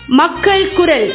மக்கள் குரல்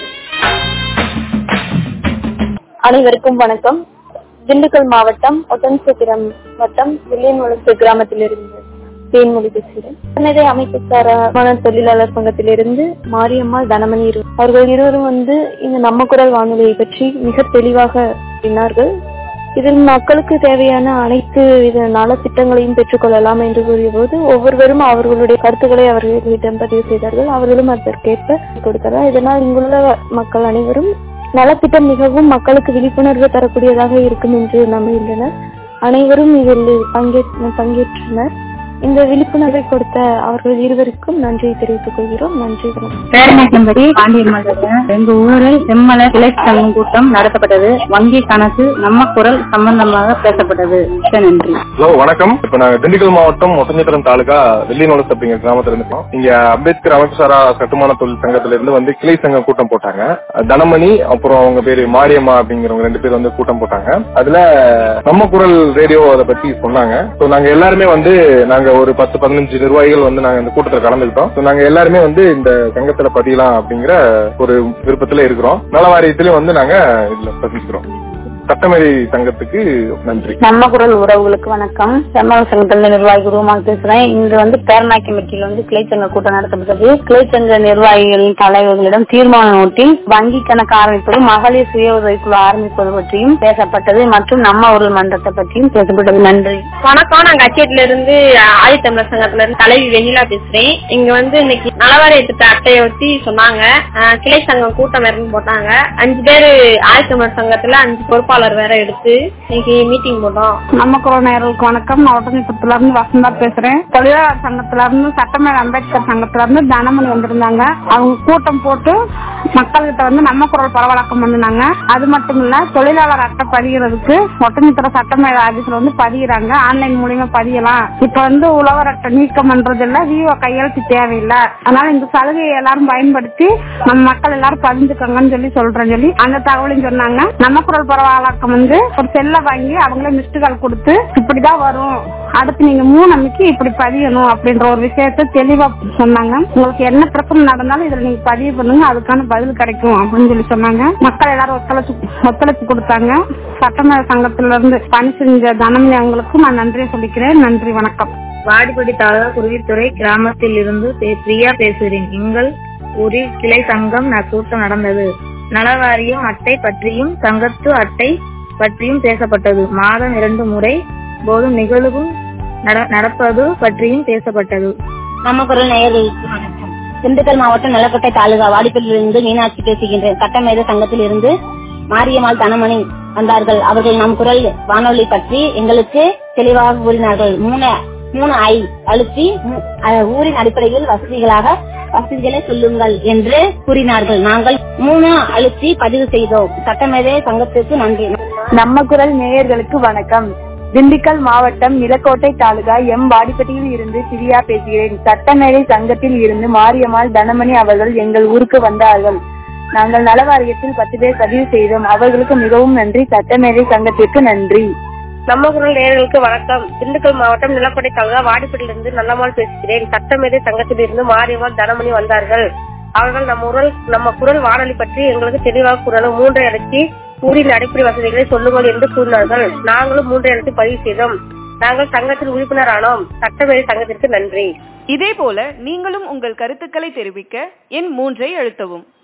அனைவருக்கும் வணக்கம் திண்டுக்கல் மாவட்டம் ஒட்டன்சத்திரம் வட்டம் வில்லியன்வளத்து கிராமத்திலிருந்து தேன்மொழி பேசுகிறேன் சென்னை அமைப்பு சாரான தொழிலாளர் சங்கத்திலிருந்து மாரியம்மாள் தனமணி இரு- அவர்கள் இருவரும் வந்து இந்த நம்ம குரல் வானொலியை பற்றி மிக தெளிவாக சொன்னார்கள் இதில் மக்களுக்கு தேவையான அனைத்து வித நலத்திட்டங்களையும் பெற்றுக்கொள்ளலாம் என்று கூறிய போது ஒவ்வொருவரும் அவர்களுடைய கருத்துக்களை அவர்களிடம் பதிவு செய்தார்கள் அவர்களும் அதற்கேற்ப கொடுத்தார்கள் இதனால் இங்குள்ள மக்கள் அனைவரும் நலத்திட்டம் மிகவும் மக்களுக்கு விழிப்புணர்வு தரக்கூடியதாக இருக்கும் என்று நம்புகின்றனர் அனைவரும் இதில் பங்கே பங்கேற்றனர் இந்த விழிப்புணர்வை கொடுத்த அவர்கள் இருவருக்கும் நன்றி தெரிவித்துக் கொள்கிறோம் நன்றி வணக்கம் பேரநாயக்கம்படி பாண்டியன் மண்டலம் எங்க ஊரில் செம்மல கிளை சங்கம் கூட்டம் நடத்தப்பட்டது வங்கி கணக்கு நம்ம குரல் சம்பந்தமாக பேசப்பட்டது மிக்க நன்றி ஹலோ வணக்கம் இப்ப நாங்க திண்டுக்கல் மாவட்டம் ஒட்டஞ்சத்திரம் தாலுகா வெள்ளிநோலஸ் அப்படிங்கிற கிராமத்துல இருக்கோம் இங்க அம்பேத்கர் அமைப்பு சாரா கட்டுமான தொழில் சங்கத்துல இருந்து வந்து கிளை சங்கம் கூட்டம் போட்டாங்க தனமணி அப்புறம் அவங்க பேரு மாரியம்மா அப்படிங்கிறவங்க ரெண்டு பேர் வந்து கூட்டம் போட்டாங்க அதுல நம்ம குரல் ரேடியோ அதை பத்தி சொன்னாங்க So நாங்க எல்லாருமே வந்து நாங்க ஒரு பத்து பதினஞ்சு நிர்வாகிகள் வந்து நாங்க இந்த கூட்டத்துல கலந்துக்கிட்டோம் So நாங்க எல்லாருமே வந்து இந்த சங்கத்துல பதியலாம் அப்படிங்கிற ஒரு விருப்பத்துல இருக்கிறோம் நல வாரியத்திலயும் வந்து நாங்க இதுல பதிக்கிறோம் சட்டமேதை சங்கத்துக்கு நன்றி நம்ம குரல் உறவுகளுக்கு வணக்கம் செம்மல சங்கத்தில நிர்வாகி ரூமான் பேசுறேன் இன்று வந்து பேரநாயக்கம்பட்டியில் வந்து கிளைச்சங்க கூட்டம் நடத்தப்பட்டது கிளைச்சங்க நிர்வாகிகளின் தலைவர்களிடம் தீர்மான நோட்டில் வங்கி கணக்கு ஆரம்பிப்பது மகளிர் சுய உதவிக்குழு ஆரம்பிப்பது பற்றியும் பேசப்பட்டது மற்றும் நம்ம ஒரு மன்றத்தை பற்றியும் பேசப்பட்டது நன்றி வணக்கம் நான் கச்சேரியில இருந்து ஆதித்தமிழர் சங்கத்துல இருந்து தலைவி வெண்ணிலா பேசுறேன் இங்க வந்து இன்னைக்கு நலவாரிய திட்ட அட்டையை வச்சு சொன்னாங்க அஹ், கிளை சங்கம் கூட்டம் இருந்து போட்டாங்க அஞ்சு பேரு ஆதித்தமிழர் சங்கத்துல அஞ்சு பொறுப்பாளர் வேற எடுத்து இன்னைக்கு மீட்டிங் போட்டோம் நம்ம குரல் நேயர்களுக்கு வணக்கம் நான் ஒட்டஞ்சத்திரத்துல இருந்து வசந்தா பேசுறேன் தொழிலாளர் சங்கத்துல இருந்து சட்டமேல அம்பேத்கர் சங்கத்துல இருந்து தனமணி வந்திருந்தாங்க அவங்க கூட்டம் போட்டு மக்கள்கிட்ட வந்து நம்ம குரல் பரவலாக்கம் பண்ணினாங்க அது மட்டும் இல்ல தொழிலாளர் அட்டை பதிகிறதுக்கு ஒட்டஞ்சத்திர சட்டமேல ஆபீஸ்ல வந்து பதிகிறாங்க ஆன்லைன் மூலியமா பதியலாம் இப்ப வந்து உழவர் அட்டை நீக்கம் பண்றது இல்ல விவோ கையெழுத்து தேவையில்லை அதனால இந்த சலுகையை எல்லாரும் பயன்படுத்தி நம்ம மக்கள் எல்லாரும் பதிஞ்சுக்கோங்கன்னு சொல்லி சொல்றேன்னு சொல்லி அந்த தகவலையும் சொன்னாங்க நம்ம குரல் பரவலாக்கம் வந்து ஒரு செல்லை வாங்கி அவங்களே மிஸ்டு கால் கொடுத்து இப்படிதான் வரும் அடுத்து நீங்க மூணு அன்னைக்கு இப்படி பதியணும் அப்படின்ற ஒரு விஷயத்த தெளிவா சொன்னாங்க உங்களுக்கு என்ன பிரச்சனை நடந்தாலும் இதுல நீங்க பதிவு பண்ணுங்க அதுக்கான பதில் கிடைக்கும் அப்படின்னு சொல்லி சொன்னாங்க மக்கள் எல்லாரும் ஒத்துழைச்சு ஒத்துழைப்பு கொடுத்தாங்க சட்டமன்ற சங்கத்துல இருந்து பணி செஞ்ச தனமணி அவங்களுக்கும் நான் நன்றியை சொல்லிக்கிறேன் நன்றி வணக்கம் வாடிப்பட்டி தாலுகா குருவித்துறை கிராமத்தில் இருந்து பே- பிரியா பேசுகிறேன் எங்கள் ஊரில் கிளை சங்கம் ந- கூட்டம் நடந்தது நலவாரியம் அட்டை பற்றியும் சங்கத்து அட்டை பற்றியும் பேசப்பட்டது மாதம் இரண்டு முறை போதும் நிகழ்வும் நட- நடப்பது பற்றியும் பேசப்பட்டது நம்ம குரல் நேயர்களுக்கு வணக்கம் திண்டுக்கல் மாவட்டம் நிலக்கோட்டை தாலுகா வாடிப்பள்ளியிலிருந்து மீனாட்சி பேசுகின்றேன் சட்டமேத சங்கத்தில் இருந்து மாரியம்மாள் தனமணி வந்தார்கள் அவர்கள் நம் குரல் வானொலி பற்றி எங்களுக்கு தெளிவாக கூறினார்கள் மூணு மூணு ஐ அழுத்தி மூ- அஹ், ஊரின் அடிப்படையில் வசதிகளாக வசதிகளை சொல்லுங்கள் என்று கூறினார்கள் நாங்கள் மூணு அழுத்தி பதிவு செய்தோம் சட்டமேதை சங்கத்திற்கு நன்றி நம்ம குரல் நேயர்களுக்கு வணக்கம் திண்டுக்கல் மாவட்டம் நிலக்கோட்டை தாலுகா எம் வாடிப்பட்டியில் இருந்து பிரியா பேசுகிறேன் சட்டமேதை சங்கத்தில் இருந்து மாரியம்மாள் தனமணி அவர்கள் எங்கள் ஊருக்கு வந்தார்கள் நாங்கள் நலவாரியத்தில் பத்து பேர் பதிவு செய்தோம் அவர்களுக்கு மிகவும் நன்றி சட்டமேதை சங்கத்திற்கு நன்றி நம்ம குரல் நேயர்களுக்கு வணக்கம் திண்டுக்கல் மாவட்டம் நிலக்கோட்டை தாலுகா வாடிப்பட்டிலிருந்து நல்லம்மாள் பேசுகிறேன் சட்டமேதை சங்கத்தில் இருந்து மாரியம்மாள் தனமணி வந்தார்கள் அவர்கள் நம்ம குரல் நம்ம குரல் வானொலி பற்றி எங்களுக்கு தெளிவாக கூறணும் மூன்றை அடைச்சி ஊரின் அடிப்படை வசதிகளை சொல்லுங்கள் என்று கூறினார்கள் நாங்களும் மூன்றை அடைத்து பதிவு செய்தோம் நாங்கள் சங்கத்தில் உறுப்பினர் ஆனோம் சட்டமேதை சங்கத்திற்கு நன்றி இதேபோல நீங்களும் உங்கள் கருத்துக்களை தெரிவிக்க எண் மூன்றை அழுத்தவும்